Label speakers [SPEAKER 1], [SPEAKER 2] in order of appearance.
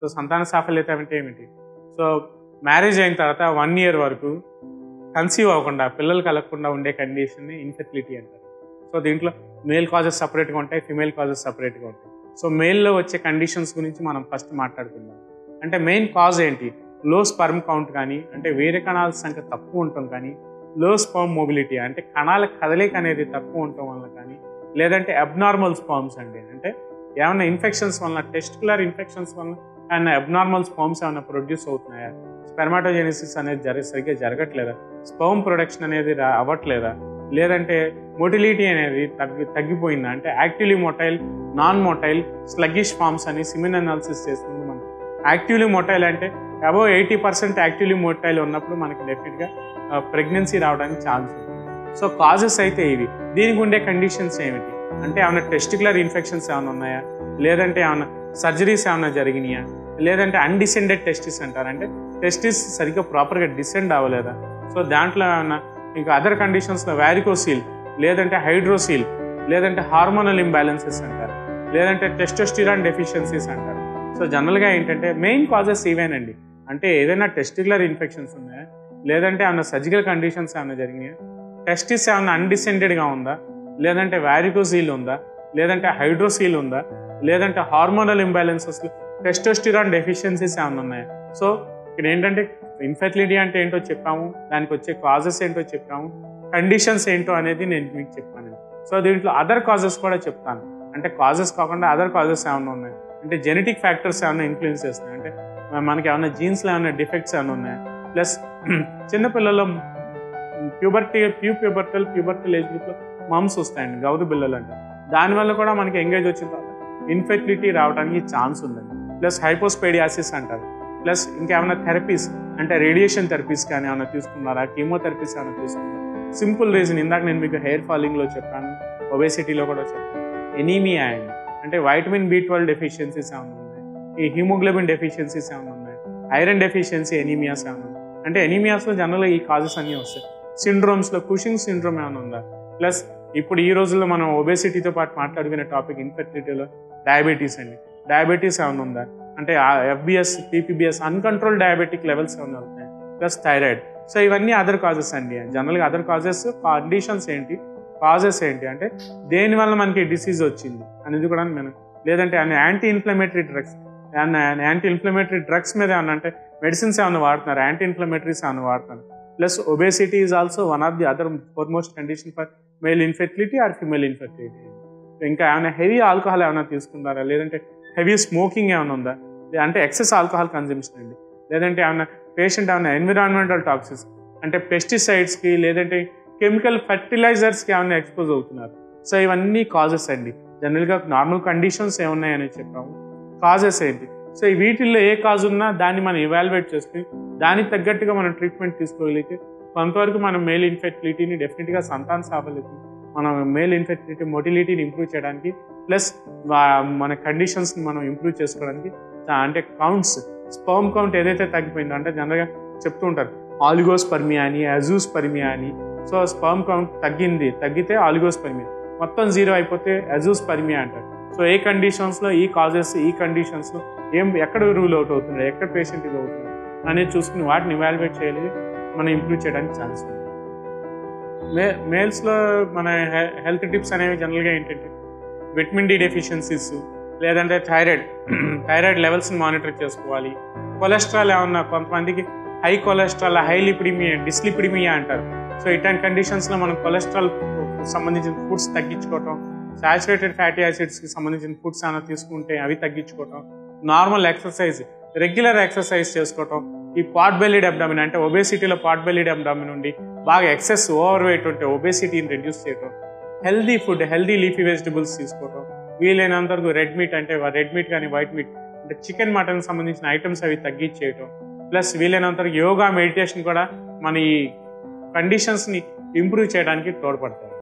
[SPEAKER 1] so సంతాన సాఫల్యత అంటే ఏమిటి సో మ్యారేజ్ అయిన తర్వాత వన్ ఇయర్ వరకు కన్సీవ్ అవ్వకుండా పిల్లలు కలగకుండా ఉండే కండిషన్ని ఇన్ఫెర్టిలిటీ అంటారు సో దీంట్లో మేల్ కాజెస్ సపరేట్గా ఉంటాయి ఫిమేల్ కాజెస్ సపరేట్గా ఉంటాయి సో మేల్లో వచ్చే కండిషన్స్ గురించి మనం ఫస్ట్ మాట్లాడుకుందాం అంటే మెయిన్ కాజ్ ఏంటి లో స్పర్మ్ కౌంట్ కానీ అంటే వేరే కణాల సంఖ్య తక్కువ ఉండటం కానీ లో స్పర్మ్ మొబిలిటీ అంటే కణాల కదలిక అనేది తక్కువ ఉండటం వల్ల కానీ లేదంటే అబ్నార్మల్ స్పర్మ్స్ అండి అంటే ఏమైనా ఇన్ఫెక్షన్స్ వలన టెస్టికులర్ ఇన్ఫెక్షన్స్ వలన ఏమైనా అబ్నార్మల్ స్పర్మ్స్ ఏమైనా ప్రొడ్యూస్ అవుతున్నాయా స్పెర్మాటోజెనిసిస్ అనేది జరగ సరిగ్గా జరగట్లేదా స్పర్మ్ ప్రొడక్షన్ అనేది రా అవ్వట్లేదా లేదంటే మొటిలిటీ అనేది తగ్గి తగ్గిపోయిందా అంటే actively motile non motile sluggish forms అని సిమిన్ అనాలిసిస్ చేసినప్పుడు మనకి యాక్టివ్లీ మొటైల్ అంటే above eighty percent actively motile ఉన్నప్పుడు మనకి డెఫినెట్గా ప్రెగ్నెన్సీ రావడానికి ఛాన్స్ ఉంది సో కాజెస్ అయితే ఇవి దీనికి ఉండే కండిషన్స్ ఏమిటి అంటే ఏమైనా టెస్టికులర్ ఇన్ఫెక్షన్స్ ఏమైనా ఉన్నాయా లేదంటే ఏమైనా సర్జరీస్ ఏమైనా జరిగినాయా లేదంటే అన్డిసెండెడ్ టెస్టిస్ అంటారు అంటే టెస్టిస్ సరిగ్గా ప్రాపర్గా డిసెండ్ అవ్వలేదా సో దాంట్లో ఏమైనా ఇంకా అదర్ కండిషన్స్లో వ్యారికోసీల్ లేదంటే హైడ్రోసీల్ లేదంటే హార్మోనల్ ఇంబ్యాలెన్సెస్ అంటారు లేదంటే టెస్టోస్టిరాన్ డెఫిషియన్సీస్ అంటారు సో జనరల్గా ఏంటంటే మెయిన్ కాజెస్ ఇవేనండి అంటే ఏదైనా టెస్టికులర్ ఇన్ఫెక్షన్స్ ఉన్నాయా లేదంటే ఏమైనా సర్జికల్ కండిషన్స్ ఏమైనా జరిగినాయా టెస్టిస్ ఏమైనా అన్డిసెండెడ్గా ఉందా లేదంటే వ్యారికోసీల్ ఉందా లేదంటే హైడ్రోసీల్ ఉందా లేదంటే హార్మోనల్ ఇంబ్యాలెన్సెస్ టెస్టోస్టిరాన్ డెఫిషియన్సీస్ ఏమైనా ఉన్నాయా సో ఇక్కడ ఏంటంటే ఇన్ఫెర్టిలిటీ అంటే ఏంటో చెప్పాము దానికి వచ్చే కాజెస్ ఏంటో చెప్పాము కండిషన్స్ ఏంటో అనేది నేను మీకు చెప్పాను సో దీంట్లో అదర్ కాజెస్ కూడా చెప్తాను అంటే కాజెస్ కాకుండా అదర్ కాజెస్ ఏమైనా ఉన్నాయి అంటే జెనెటిక్ ఫ్యాక్టర్స్ ఏమైనా ఇన్ఫ్లుయెన్స్ చేస్తున్నాయి అంటే మనకి ఏమైనా జీన్స్లో ఏమైనా డిఫెక్ట్స్ ఏమైనా ఉన్నాయా ప్లస్ చిన్నపిల్లల్లో ప్యూబర్టీ ప్యూ ప్యూబర్టల్ ప్యూబర్టల్ ఏజ్ గ్రూప్లో మమ్స్ వస్తాయండి గౌరు బిల్లలు అంటే దానివల్ల కూడా మనకి ఎంగేజ్ వచ్చిన తర్వాత ఇన్ఫెర్టిలిటీ రావడానికి ఛాన్స్ ఉందండి ప్లస్ హైపోస్పేడియాసిస్ అంటారు ప్లస్ ఇంకేమైనా థెరపీస్ అంటే రేడియేషన్ థెరపీస్ కానీ ఏమైనా తీసుకున్నారా కీమోథెరపీస్ ఏమైనా తీసుకున్నారా సింపుల్ రీజన్ ఇందాక నేను మీకు హెయిర్ ఫాలింగ్లో చెప్పాను ఒబేసిటీలో కూడా చెప్పాను ఎనీమియా అండి అంటే వైటమిన్ బి ట్వెల్వ్ డెఫిషియన్సీస్ ఏమైనా ఉన్నాయి ఈ హిమోగ్లోబిన్ డెఫిషియన్సీస్ ఏమైనా ఉన్నాయి ఐరన్ డెఫిషియన్సీ ఎనీమియాస్ ఏమైనా ఉన్నాయి అంటే ఎనీమియాస్లో జనరల్గా ఈ కాజెస్ అన్నీ వస్తాయి సిండ్రోమ్స్లో కుషింగ్ సిండ్రోమ్ ఏమైనా ఉందా ప్లస్ ఇప్పుడు ఈ రోజుల్లో మనం ఒబేసిటీతో పాటు మాట్లాడుకునే టాపిక్ ఇన్ఫెర్టిలిటీలో డయాబెటీస్ అండి డయాబెటీస్ ఏమైనా ఉందా అంటే FBS PPBS uncontrol diabetic levels ఏమైనా ఉంటాయి ప్లస్ థైరాయిడ్ సో ఇవన్నీ అదర్ కాజెస్ అండి జనరల్గా అదర్ కాజెస్ కండిషన్స్ ఏంటి కాజెస్ ఏంటి అంటే దేని వల్ల మనకి డిసీజ్ వచ్చింది అనేది కూడా మనం లేదంటే anti inflammatory drugs anti inflammatory drugs మీద ఏమన్నా అంటే మెడిసిన్స్ ఏమైనా వాడుతున్నారు యాంటీ ఇన్ఫ్లమేటరీస్ ఏమైనా వాడుతున్నారు plus obesity is also one of the other foremost condition for male infertility or female infertility ఇంకా ఏమైనా హెవీ ఆల్కహాల్ ఏమైనా తీసుకున్నారా లేదంటే హెవీ స్మోకింగ్ ఏమైనా ఉందా అంటే ఎక్సెస్ ఆల్కహాల్ కన్జంప్షన్ అండి లేదంటే ఏమైనా పేషెంట్ ఏమైనా ఎన్విరాన్మెంటల్ టాక్సిస్ అంటే పెస్టిసైడ్స్కి లేదంటే కెమికల్ ఫర్టిలైజర్స్కి ఏమైనా ఎక్స్పోజ్ అవుతున్నారు సో ఇవన్నీ కాజెస్ అండి జనరల్గా నార్మల్ కండిషన్స్ ఏమున్నాయని చెప్పాము కాజెస్ ఏంటి సో ఈ వీటిల్లో ఏ కాజ్ ఉన్నా దాన్ని మనం ఇవాల్యుయేట్ చేసుకుని దానికి తగ్గట్టుగా మనం ట్రీట్మెంట్ తీసుకోగలిగితే కొంతవరకు మనం మేల్ ఇన్ఫెర్టిలిటీని డెఫినెట్గా సంతాన సాఫల్యత మనం మేల్ ఇన్ఫెర్టిలిటీ మొటిలిటీని ఇంప్రూవ్ చేయడానికి ప్లస్ మన కండిషన్స్ని మనం ఇంప్రూవ్ చేసుకోవడానికి అంటే కౌంట్స్ స్పర్మ్ కౌంట్ ఏదైతే తగ్గిపోయిందో అంటే జనరల్గా చెప్తూ ఉంటారు ఆలిగోస్ పర్మియా అని అజూస్ పర్మియా అని సో స్పర్మ్ కౌంట్ తగ్గింది తగ్గితే ఆలిగోస్ పర్మియా మొత్తం జీరో అయిపోతే అజూస్ పర్మియా అంటారు సో ఏ కండిషన్స్లో ఈ కాజెస్ ఈ కండిషన్స్లో ఏం ఎక్కడ రూల్ అవుట్ అవుతుంది ఎక్కడ పేషెంట్ ఇది అవుతుంది అనేది చూసుకుని వాటిని ఇవాల్యుయేట్ చేయాలి మనం ఇంప్రూవ్ చేయడానికి ఛాన్స్ ఉంది మే మేల్స్లో మన హెల్త్ టిప్స్ అనేవి జనరల్గా ఏంటంటే విటమిన్ డి డెఫిషియన్సీస్ లేదంటే థైరాయిడ్ థైరాయిడ్ లెవెల్స్ని మానిటర్ చేసుకోవాలి కొలెస్ట్రాల్ ఏమన్నా కొంతమందికి high cholesterol high lipidemia dyslipidemia అంటారు సో ఇట్లాంటి కండిషన్స్లో మనం కొలెస్ట్రాల్ సంబంధించిన ఫుడ్స్ తగ్గించుకోవటం సాచురేటెడ్ ఫ్యాటీ యాసిడ్స్కి సంబంధించిన ఫుడ్స్ ఏమైనా తీసుకుంటే అవి తగ్గించుకోవటం నార్మల్ ఎక్సర్సైజ్ రెగ్యులర్ ఎక్సర్సైజ్ చేసుకోవటం ఈ పాట్ బెల్లీడ్ అబ్డామిన్ అంటే ఒబేసిటీలో పాట్ బెల్లీడ్ అబ్డామిన్ నుండి బాగా ఎక్సెస్ ఓవర్ వెయిట్ ఉంటే ఒబేసిటీని రెడ్యూస్ చేయటం healthy food healthy leafy vegetables తీసుకోవటం వీలైనంత వరకు రెడ్ మీట్ అంటే రెడ్ మీట్ కానీ వైట్ మీట్ అంటే చికెన్ మటన్ సంబంధించిన ఐటమ్స్ అవి తగ్గించేయటం ప్లస్ వీలైనంత వరకు యోగా మెడిటేషన్ కూడా మన ఈ కండిషన్స్ని ఇంప్రూవ్ చేయడానికి తోడ్పడతాయి